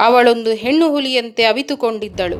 ಅವಳೊಂದು ಹೆಣ್ಣು ಹುಲಿಯಂತೆ ಅವಿತುಕೊಂಡಿದ್ದಳು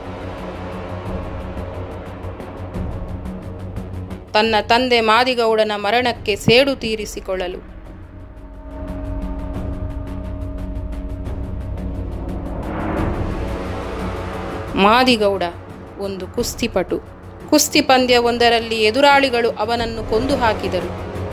ತನ್ನ ತಂದೆ ಮಾದಿಗೌಡನ ಮರಣಕ್ಕೆ ಸೇಡು ತೀರಿಸಿಕೊಳ್ಳಲು ಮಾದಿಗೌಡ ಒಂದು ಕುಸ್ತಿಪಟು ಕುಸ್ತಿ ಪಂದ್ಯವೊಂದರಲ್ಲಿ ಎದುರಾಳಿಗಳು ಅವನನ್ನು ಕೊಂದು ಹಾಕಿದರು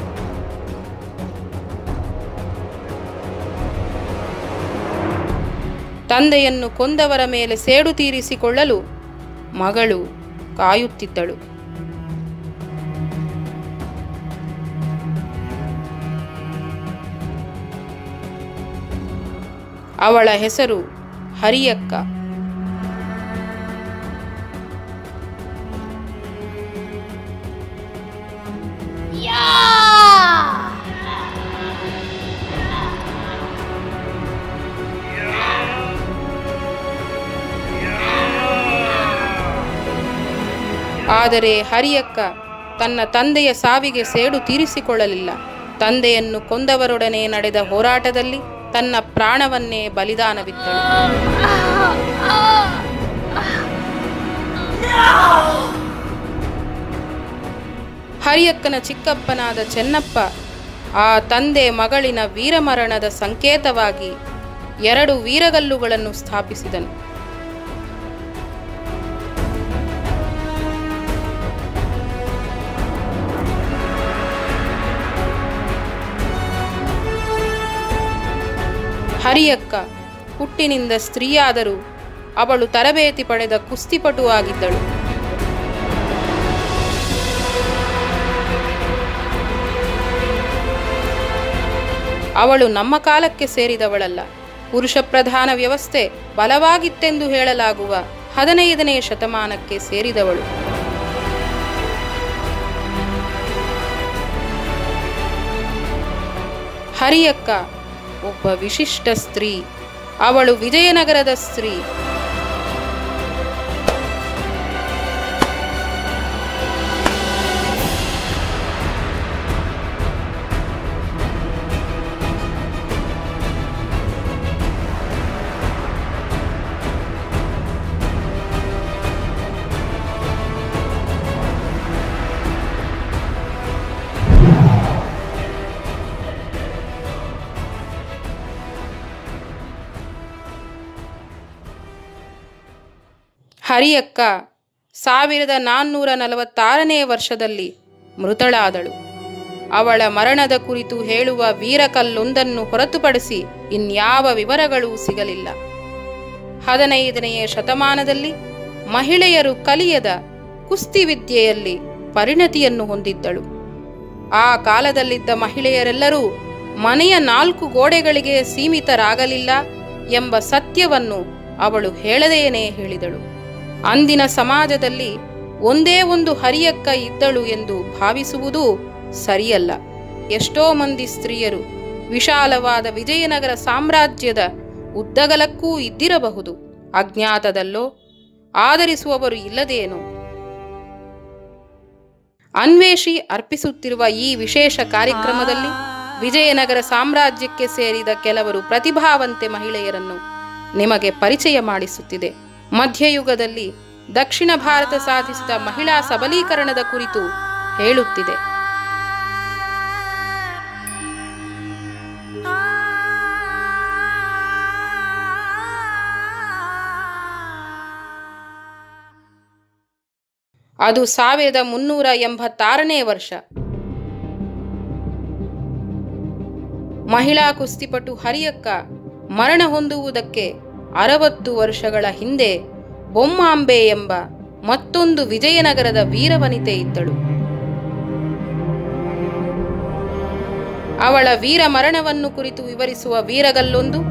ತಂದೆಯನ್ನು ಕೊಂದವರ ಮೇಲೆ ಸೇಡು ತೀರಿಸಿಕೊಳ್ಳಲು ಮಗಳು ಕಾಯುತ್ತಿದ್ದಳು ಅವಳ ಹೆಸರು ಹರಿಯಕ್ಕ ಆದರೆ ಹರಿಯಕ್ಕ ತನ್ನ ತಂದೆಯ ಸಾವಿಗೆ ಸೇಡು ತೀರಿಸಿಕೊಳ್ಳಲಿಲ್ಲ ತಂದೆಯನ್ನು ಕೊಂದವರೊಡನೆ ನಡೆದ ಹೋರಾಟದಲ್ಲಿ ತನ್ನ ಪ್ರಾಣವನ್ನೇ ಬಲಿದಾನವಿತ್ತಳು ಹರಿಯಕ್ಕನ ಚಿಕ್ಕಪ್ಪನಾದ ಚೆನ್ನಪ್ಪ ಆ ತಂದೆ ಮಗಳಿನ ವೀರಮರಣದ ಸಂಕೇತವಾಗಿ ಎರಡು ವೀರಗಲ್ಲುಗಳನ್ನು ಸ್ಥಾಪಿಸಿದನು ಹರಿಯಕ್ಕ ಹುಟ್ಟಿನಿಂದ ಸ್ತ್ರೀಯಾದರೂ ಅವಳು ತರಬೇತಿ ಪಡೆದ ಕುಸ್ತಿಪಟು ಆಗಿದ್ದಳು ಅವಳು ನಮ್ಮ ಕಾಲಕ್ಕೆ ಸೇರಿದವಳಲ್ಲ ಪುರುಷ ಪ್ರಧಾನ ವ್ಯವಸ್ಥೆ ಬಲವಾಗಿತ್ತೆಂದು ಹೇಳಲಾಗುವ ಹದಿನೈದನೇ ಶತಮಾನಕ್ಕೆ ಸೇರಿದವಳು ಹರಿಯಕ್ಕ ಒಬ್ಬ ವಿಶಿಷ್ಟ ಸ್ತ್ರೀ ಅವಳು ವಿಜಯನಗರದ ಸ್ತ್ರೀ ಹರಿಯಕ್ಕ ಸಾವಿರದ ನಾನ್ನೂರ ನಲವತ್ತಾರನೇ ವರ್ಷದಲ್ಲಿ ಮೃತಳಾದಳು ಅವಳ ಮರಣದ ಕುರಿತು ಹೇಳುವ ವೀರಕಲ್ಲೊಂದನ್ನು ಹೊರತುಪಡಿಸಿ ಇನ್ಯಾವ ವಿವರಗಳೂ ಸಿಗಲಿಲ್ಲ ಹದಿನೈದನೆಯ ಶತಮಾನದಲ್ಲಿ ಮಹಿಳೆಯರು ಕಲಿಯದ ಕುಸ್ತಿ ವಿದ್ಯೆಯಲ್ಲಿ ಪರಿಣತಿಯನ್ನು ಹೊಂದಿದ್ದಳು ಆ ಕಾಲದಲ್ಲಿದ್ದ ಮಹಿಳೆಯರೆಲ್ಲರೂ ಮನೆಯ ನಾಲ್ಕು ಗೋಡೆಗಳಿಗೆ ಸೀಮಿತರಾಗಲಿಲ್ಲ ಎಂಬ ಸತ್ಯವನ್ನು ಅವಳು ಹೇಳದೇನೇ ಹೇಳಿದಳು ಅಂದಿನ ಸಮಾಜದಲ್ಲಿ ಒಂದೇ ಒಂದು ಹರಿಯಕ್ಕ ಇದ್ದಳು ಎಂದು ಭಾವಿಸುವುದೂ ಸರಿಯಲ್ಲ ಎಷ್ಟೋ ಮಂದಿ ಸ್ತ್ರೀಯರು ವಿಶಾಲವಾದ ವಿಜಯನಗರ ಸಾಮ್ರಾಜ್ಯದ ಉದ್ದಗಲಕ್ಕೂ ಇದ್ದಿರಬಹುದು ಅಜ್ಞಾತದಲ್ಲೋ ಆಧರಿಸುವವರು ಇಲ್ಲದೇನೋ ಅನ್ವೇಷಿ ಅರ್ಪಿಸುತ್ತಿರುವ ಈ ವಿಶೇಷ ಕಾರ್ಯಕ್ರಮದಲ್ಲಿ ವಿಜಯನಗರ ಸಾಮ್ರಾಜ್ಯಕ್ಕೆ ಸೇರಿದ ಕೆಲವರು ಪ್ರತಿಭಾವಂತೆ ಮಹಿಳೆಯರನ್ನು ನಿಮಗೆ ಪರಿಚಯ ಮಾಡಿಸುತ್ತಿದೆ ಮಧ್ಯಯುಗದಲ್ಲಿ ದಕ್ಷಿಣ ಭಾರತ ಸಾಧಿಸಿದ ಮಹಿಳಾ ಸಬಲೀಕರಣದ ಕುರಿತು ಹೇಳುತ್ತಿದೆ ಅದು ಸಾವಿರದ ಮುನ್ನೂರ ಎಂಬತ್ತಾರನೇ ವರ್ಷ ಮಹಿಳಾ ಕುಸ್ತಿಪಟು ಹರಿಯಕ್ಕ ಮರಣ ಹೊಂದುವುದಕ್ಕೆ ಅರವತ್ತು ವರ್ಷಗಳ ಹಿಂದೆ ಬೊಮ್ಮಾಂಬೆ ಎಂಬ ಮತ್ತೊಂದು ವಿಜಯನಗರದ ವೀರವನಿತೆ ಇದ್ದಳು ಅವಳ ವೀರ ಮರಣವನ್ನು ಕುರಿತು ವಿವರಿಸುವ ವೀರಗಲ್ಲೊಂದು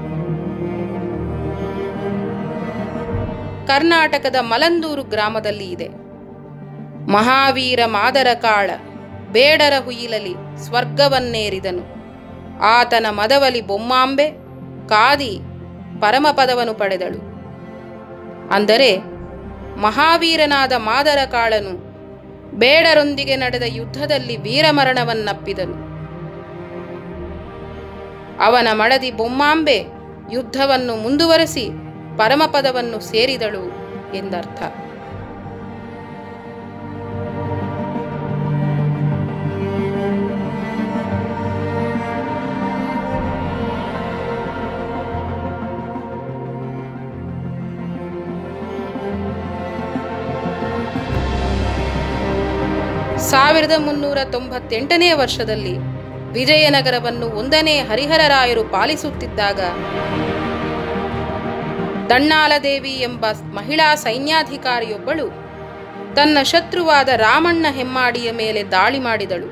ಕರ್ನಾಟಕದ ಮಲಂದೂರು ಗ್ರಾಮದಲ್ಲಿ ಇದೆ ಮಹಾವೀರ ಮಾದರ ಕಾಳ ಬೇಡರ ಹುಯಿಲಲಿ ಸ್ವರ್ಗವನ್ನೇರಿದನು ಆತನ ಮದವಲಿ ಬೊಮ್ಮಾಂಬೆ ಕಾದಿ ಪರಮಪದವನ್ನು ಪಡೆದಳು ಅಂದರೆ ಮಹಾವೀರನಾದ ಮಾದರ ಕಾಳನು ಬೇಡರೊಂದಿಗೆ ನಡೆದ ಯುದ್ಧದಲ್ಲಿ ವೀರಮರಣವನ್ನಪ್ಪಿದನು ಅವನ ಮಡದಿ ಬೊಮ್ಮಾಂಬೆ ಯುದ್ಧವನ್ನು ಮುಂದುವರೆಸಿ ಪರಮಪದವನ್ನು ಸೇರಿದಳು ಎಂದರ್ಥ ಸಾವಿರದ ಮುನ್ನೂರ ತೊಂಬತ್ತೆಂಟನೇ ವರ್ಷದಲ್ಲಿ ವಿಜಯನಗರವನ್ನು ಒಂದನೇ ಹರಿಹರರಾಯರು ಪಾಲಿಸುತ್ತಿದ್ದಾಗ ದಣ್ಣಾಲದೇವಿ ಎಂಬ ಮಹಿಳಾ ಸೈನ್ಯಾಧಿಕಾರಿಯೊಬ್ಬಳು ತನ್ನ ಶತ್ರುವಾದ ರಾಮಣ್ಣ ಹೆಮ್ಮಾಡಿಯ ಮೇಲೆ ದಾಳಿ ಮಾಡಿದಳು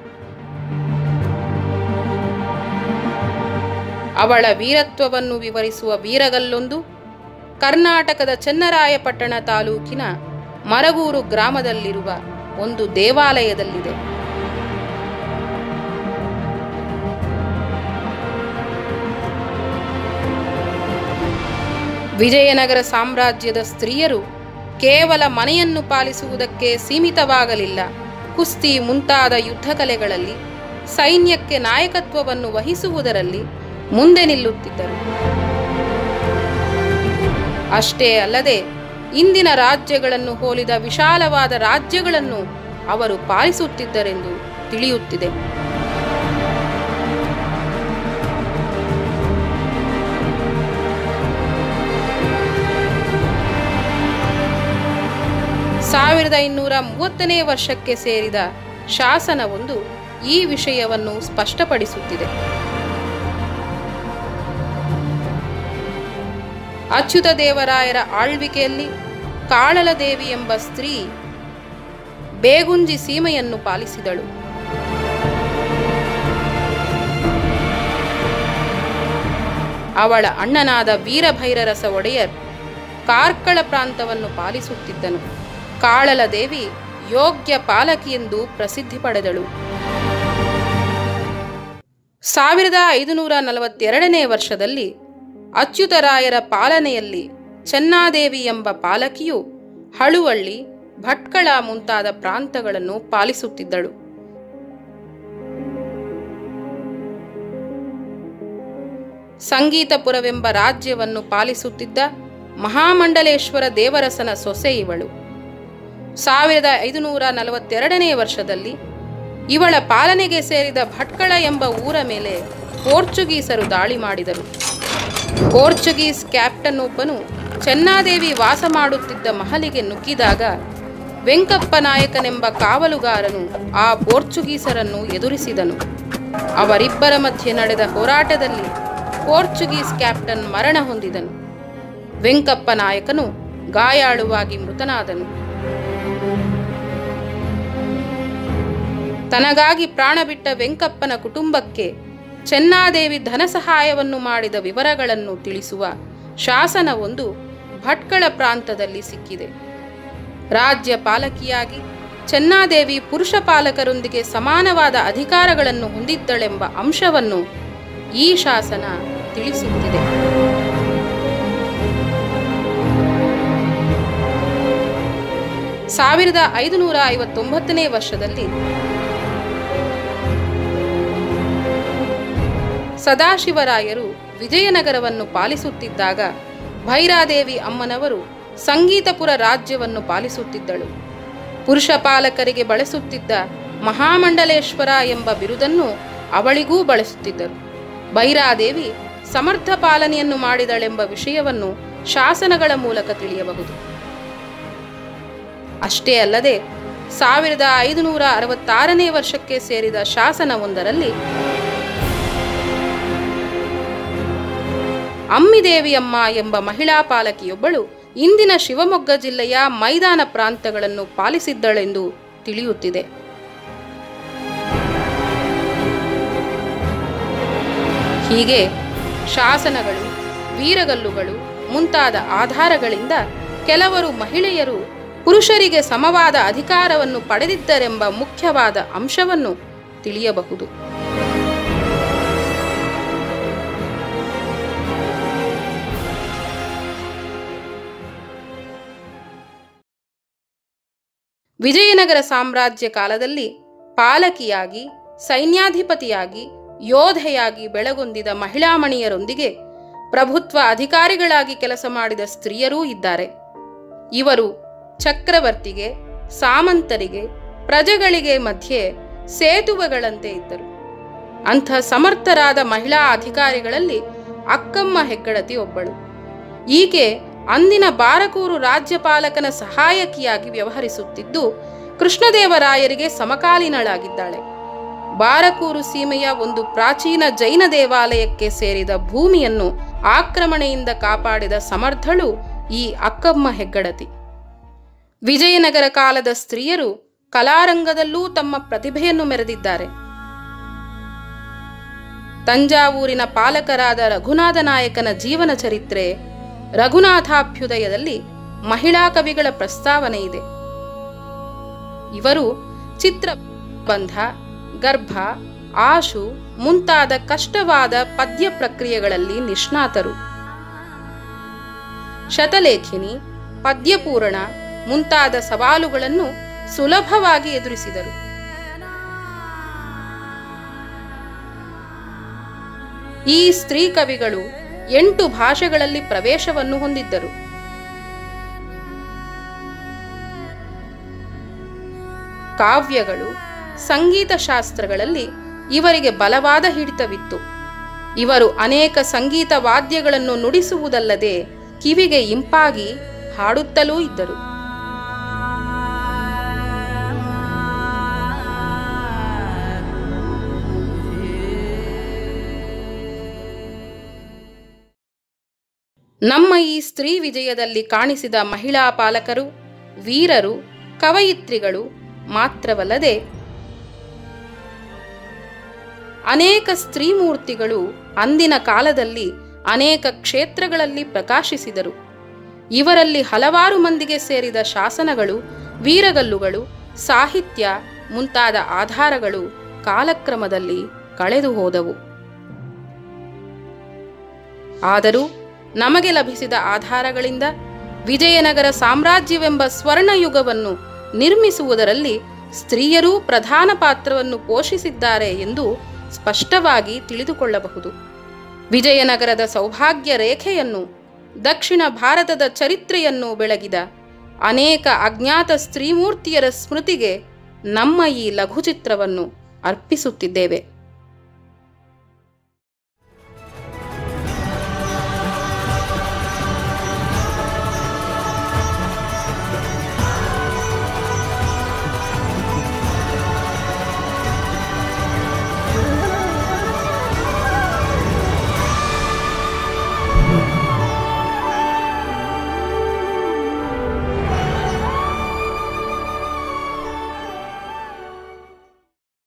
ಅವಳ ವೀರತ್ವವನ್ನು ವಿವರಿಸುವ ವೀರಗಲ್ಲೊಂದು ಕರ್ನಾಟಕದ ಚನ್ನರಾಯಪಟ್ಟಣ ತಾಲೂಕಿನ ಮರಗೂರು ಗ್ರಾಮದಲ್ಲಿರುವ ಒಂದು ದೇವಾಲಯದಲ್ಲಿದೆ ವಿಜಯನಗರ ಸಾಮ್ರಾಜ್ಯದ ಸ್ತ್ರೀಯರು ಕೇವಲ ಮನೆಯನ್ನು ಪಾಲಿಸುವುದಕ್ಕೆ ಸೀಮಿತವಾಗಲಿಲ್ಲ ಕುಸ್ತಿ ಮುಂತಾದ ಯುದ್ಧ ಕಲೆಗಳಲ್ಲಿ ಸೈನ್ಯಕ್ಕೆ ನಾಯಕತ್ವವನ್ನು ವಹಿಸುವುದರಲ್ಲಿ ಮುಂದೆ ನಿಲ್ಲುತ್ತಿದ್ದರು ಅಷ್ಟೇ ಅಲ್ಲದೆ ಇಂದಿನ ರಾಜ್ಯಗಳನ್ನು ಹೋಲಿದ ವಿಶಾಲವಾದ ರಾಜ್ಯಗಳನ್ನು ಅವರು ಪಾಲಿಸುತ್ತಿದ್ದರೆಂದು ತಿಳಿಯುತ್ತಿದೆ ಸಾವಿರದ ಇನ್ನೂರ ಮೂವತ್ತನೇ ವರ್ಷಕ್ಕೆ ಸೇರಿದ ಶಾಸನವೊಂದು ಈ ವಿಷಯವನ್ನು ಸ್ಪಷ್ಟಪಡಿಸುತ್ತಿದೆ ಅಚ್ಯುತ ದೇವರಾಯರ ಆಳ್ವಿಕೆಯಲ್ಲಿ ಕಾಳಲದೇವಿ ಎಂಬ ಸ್ತ್ರೀ ಬೇಗುಂಜಿ ಸೀಮೆಯನ್ನು ಪಾಲಿಸಿದಳು ಅವಳ ಅಣ್ಣನಾದ ವೀರಭೈರರಸ ಒಡೆಯರ್ ಕಾರ್ಕಳ ಪ್ರಾಂತವನ್ನು ಪಾಲಿಸುತ್ತಿದ್ದನು ಕಾಳಲ ದೇವಿ ಯೋಗ್ಯ ಪಾಲಕಿಯೆಂದು ಪ್ರಸಿದ್ಧಿ ಪಡೆದಳು ಸಾವಿರದ ಐದುನೂರ ನಲವತ್ತೆರಡನೇ ವರ್ಷದಲ್ಲಿ ಅಚ್ಯುತರಾಯರ ಪಾಲನೆಯಲ್ಲಿ ಚೆನ್ನಾದೇವಿ ಎಂಬ ಪಾಲಕಿಯು ಹಳುವಳ್ಳಿ ಭಟ್ಕಳ ಮುಂತಾದ ಪ್ರಾಂತಗಳನ್ನು ಪಾಲಿಸುತ್ತಿದ್ದಳು ಸಂಗೀತಪುರವೆಂಬ ರಾಜ್ಯವನ್ನು ಪಾಲಿಸುತ್ತಿದ್ದ ಮಹಾಮಂಡಲೇಶ್ವರ ದೇವರಸನ ಸೊಸೆ ಇವಳು ಸಾವಿರದ ಐದುನೂರ ನಲವತ್ತೆರಡನೇ ವರ್ಷದಲ್ಲಿ ಇವಳ ಪಾಲನೆಗೆ ಸೇರಿದ ಭಟ್ಕಳ ಎಂಬ ಊರ ಮೇಲೆ ಪೋರ್ಚುಗೀಸರು ದಾಳಿ ಮಾಡಿದರು ಪೋರ್ಚುಗೀಸ್ ಕ್ಯಾಪ್ಟನ್ ಒಬ್ಬನು ಚೆನ್ನಾದೇವಿ ವಾಸ ಮಾಡುತ್ತಿದ್ದ ಮಹಲಿಗೆ ನುಗ್ಗಿದಾಗ ವೆಂಕಪ್ಪ ನಾಯಕನೆಂಬ ಕಾವಲುಗಾರನು ಆ ಪೋರ್ಚುಗೀಸರನ್ನು ಎದುರಿಸಿದನು ಅವರಿಬ್ಬರ ಮಧ್ಯೆ ನಡೆದ ಹೋರಾಟದಲ್ಲಿ ಪೋರ್ಚುಗೀಸ್ ಕ್ಯಾಪ್ಟನ್ ಮರಣ ಹೊಂದಿದನು ವೆಂಕಪ್ಪ ನಾಯಕನು ಗಾಯಾಳುವಾಗಿ ಮೃತನಾದನು ತನಗಾಗಿ ಪ್ರಾಣ ಬಿಟ್ಟ ವೆಂಕಪ್ಪನ ಕುಟುಂಬಕ್ಕೆ ಚೆನ್ನಾದೇವಿ ಧನ ಸಹಾಯವನ್ನು ಮಾಡಿದ ವಿವರಗಳನ್ನು ತಿಳಿಸುವ ಶಾಸನವೊಂದು ಭಟ್ಕಳ ಪ್ರಾಂತದಲ್ಲಿ ಸಿಕ್ಕಿದೆ ರಾಜ್ಯ ಪಾಲಕಿಯಾಗಿ ಚೆನ್ನಾದೇವಿ ಪುರುಷ ಪಾಲಕರೊಂದಿಗೆ ಸಮಾನವಾದ ಅಧಿಕಾರಗಳನ್ನು ಹೊಂದಿದ್ದಳೆಂಬ ಅಂಶವನ್ನು ಈ ಶಾಸನ ತಿಳಿಸುತ್ತಿದೆ ಸಾವಿರದ ಐದುನೂರ ಐವತ್ತೊಂಬತ್ತನೇ ವರ್ಷದಲ್ಲಿ ಸದಾಶಿವರಾಯರು ವಿಜಯನಗರವನ್ನು ಪಾಲಿಸುತ್ತಿದ್ದಾಗ ಭೈರಾದೇವಿ ಅಮ್ಮನವರು ಸಂಗೀತಪುರ ರಾಜ್ಯವನ್ನು ಪಾಲಿಸುತ್ತಿದ್ದಳು ಪುರುಷ ಪಾಲಕರಿಗೆ ಬಳಸುತ್ತಿದ್ದ ಮಹಾಮಂಡಲೇಶ್ವರ ಎಂಬ ಬಿರುದನ್ನು ಅವಳಿಗೂ ಬಳಸುತ್ತಿದ್ದರು ಭೈರಾದೇವಿ ಸಮರ್ಥ ಪಾಲನೆಯನ್ನು ಮಾಡಿದಳೆಂಬ ವಿಷಯವನ್ನು ಶಾಸನಗಳ ಮೂಲಕ ತಿಳಿಯಬಹುದು ಅಷ್ಟೇ ಅಲ್ಲದೆ ಸಾವಿರದ ಐದುನೂರ ಅರವತ್ತಾರನೇ ವರ್ಷಕ್ಕೆ ಸೇರಿದ ಶಾಸನವೊಂದರಲ್ಲಿ ಅಮ್ಮಿದೇವಿಯಮ್ಮ ಎಂಬ ಮಹಿಳಾ ಪಾಲಕಿಯೊಬ್ಬಳು ಇಂದಿನ ಶಿವಮೊಗ್ಗ ಜಿಲ್ಲೆಯ ಮೈದಾನ ಪ್ರಾಂತಗಳನ್ನು ಪಾಲಿಸಿದ್ದಳೆಂದು ತಿಳಿಯುತ್ತಿದೆ ಹೀಗೆ ಶಾಸನಗಳು ವೀರಗಲ್ಲುಗಳು ಮುಂತಾದ ಆಧಾರಗಳಿಂದ ಕೆಲವರು ಮಹಿಳೆಯರು ಪುರುಷರಿಗೆ ಸಮವಾದ ಅಧಿಕಾರವನ್ನು ಪಡೆದಿದ್ದರೆಂಬ ಮುಖ್ಯವಾದ ಅಂಶವನ್ನು ತಿಳಿಯಬಹುದು ವಿಜಯನಗರ ಸಾಮ್ರಾಜ್ಯ ಕಾಲದಲ್ಲಿ ಪಾಲಕಿಯಾಗಿ ಸೈನ್ಯಾಧಿಪತಿಯಾಗಿ ಯೋಧೆಯಾಗಿ ಬೆಳಗೊಂದಿದ ಮಹಿಳಾಮಣಿಯರೊಂದಿಗೆ ಪ್ರಭುತ್ವ ಅಧಿಕಾರಿಗಳಾಗಿ ಕೆಲಸ ಮಾಡಿದ ಸ್ತ್ರೀಯರೂ ಇದ್ದಾರೆ ಇವರು ಚಕ್ರವರ್ತಿಗೆ ಸಾಮಂತರಿಗೆ ಪ್ರಜೆಗಳಿಗೆ ಮಧ್ಯೆ ಸೇತುವೆಗಳಂತೆ ಇದ್ದರು ಅಂಥ ಸಮರ್ಥರಾದ ಮಹಿಳಾ ಅಧಿಕಾರಿಗಳಲ್ಲಿ ಅಕ್ಕಮ್ಮ ಹೆಗ್ಗಡತಿ ಒಬ್ಬಳು ಈಕೆ ಅಂದಿನ ಬಾರಕೂರು ರಾಜ್ಯಪಾಲಕನ ಸಹಾಯಕಿಯಾಗಿ ವ್ಯವಹರಿಸುತ್ತಿದ್ದು ಕೃಷ್ಣದೇವರಾಯರಿಗೆ ಸಮಕಾಲೀನಳಾಗಿದ್ದಾಳೆ ಬಾರಕೂರು ಸೀಮೆಯ ಒಂದು ಪ್ರಾಚೀನ ಜೈನ ದೇವಾಲಯಕ್ಕೆ ಸೇರಿದ ಭೂಮಿಯನ್ನು ಆಕ್ರಮಣೆಯಿಂದ ಕಾಪಾಡಿದ ಸಮರ್ಥಳು ಈ ಅಕ್ಕಮ್ಮ ಹೆಗ್ಗಡತಿ ವಿಜಯನಗರ ಕಾಲದ ಸ್ತ್ರೀಯರು ಕಲಾರಂಗದಲ್ಲೂ ತಮ್ಮ ಪ್ರತಿಭೆಯನ್ನು ಮೆರೆದಿದ್ದಾರೆ ತಂಜಾವೂರಿನ ಪಾಲಕರಾದ ರಘುನಾಥ ನಾಯಕನ ಜೀವನ ಚರಿತ್ರೆ ರಘುನಾಥಾಭ್ಯುದಯದಲ್ಲಿ ಮಹಿಳಾ ಕವಿಗಳ ಪ್ರಸ್ತಾವನೆ ಇದೆ ಇವರು ಚಿತ್ರಬಂಧ ಗರ್ಭ ಆಶು ಮುಂತಾದ ಕಷ್ಟವಾದ ಪದ್ಯ ಪ್ರಕ್ರಿಯೆಗಳಲ್ಲಿ ನಿಷ್ಣಾತರು ಶತಲೇಖಿನಿ ಪದ್ಯಪೂರಣ ಮುಂತಾದ ಸವಾಲುಗಳನ್ನು ಸುಲಭವಾಗಿ ಎದುರಿಸಿದರು ಈ ಸ್ತ್ರೀ ಕವಿಗಳು ಎಂಟು ಭಾಷೆಗಳಲ್ಲಿ ಪ್ರವೇಶವನ್ನು ಹೊಂದಿದ್ದರು ಕಾವ್ಯಗಳು ಸಂಗೀತ ಶಾಸ್ತ್ರಗಳಲ್ಲಿ ಇವರಿಗೆ ಬಲವಾದ ಹಿಡಿತವಿತ್ತು ಇವರು ಅನೇಕ ಸಂಗೀತ ವಾದ್ಯಗಳನ್ನು ನುಡಿಸುವುದಲ್ಲದೆ ಕಿವಿಗೆ ಇಂಪಾಗಿ ಹಾಡುತ್ತಲೂ ಇದ್ದರು ನಮ್ಮ ಈ ಸ್ತ್ರೀ ವಿಜಯದಲ್ಲಿ ಕಾಣಿಸಿದ ಮಹಿಳಾ ಪಾಲಕರು ವೀರರು ಕವಯಿತ್ರಿಗಳು ಮಾತ್ರವಲ್ಲದೆ ಅನೇಕ ಸ್ತ್ರೀಮೂರ್ತಿಗಳು ಅಂದಿನ ಕಾಲದಲ್ಲಿ ಅನೇಕ ಕ್ಷೇತ್ರಗಳಲ್ಲಿ ಪ್ರಕಾಶಿಸಿದರು ಇವರಲ್ಲಿ ಹಲವಾರು ಮಂದಿಗೆ ಸೇರಿದ ಶಾಸನಗಳು ವೀರಗಲ್ಲುಗಳು ಸಾಹಿತ್ಯ ಮುಂತಾದ ಆಧಾರಗಳು ಕಾಲಕ್ರಮದಲ್ಲಿ ಕಳೆದು ಹೋದವು ಆದರೂ ನಮಗೆ ಲಭಿಸಿದ ಆಧಾರಗಳಿಂದ ವಿಜಯನಗರ ಸಾಮ್ರಾಜ್ಯವೆಂಬ ಸ್ವರ್ಣಯುಗವನ್ನು ನಿರ್ಮಿಸುವುದರಲ್ಲಿ ಸ್ತ್ರೀಯರೂ ಪ್ರಧಾನ ಪಾತ್ರವನ್ನು ಪೋಷಿಸಿದ್ದಾರೆ ಎಂದು ಸ್ಪಷ್ಟವಾಗಿ ತಿಳಿದುಕೊಳ್ಳಬಹುದು ವಿಜಯನಗರದ ಸೌಭಾಗ್ಯ ರೇಖೆಯನ್ನು ದಕ್ಷಿಣ ಭಾರತದ ಚರಿತ್ರೆಯನ್ನು ಬೆಳಗಿದ ಅನೇಕ ಅಜ್ಞಾತ ಸ್ತ್ರೀಮೂರ್ತಿಯರ ಸ್ಮೃತಿಗೆ ನಮ್ಮ ಈ ಲಘುಚಿತ್ರವನ್ನು ಅರ್ಪಿಸುತ್ತಿದ್ದೇವೆ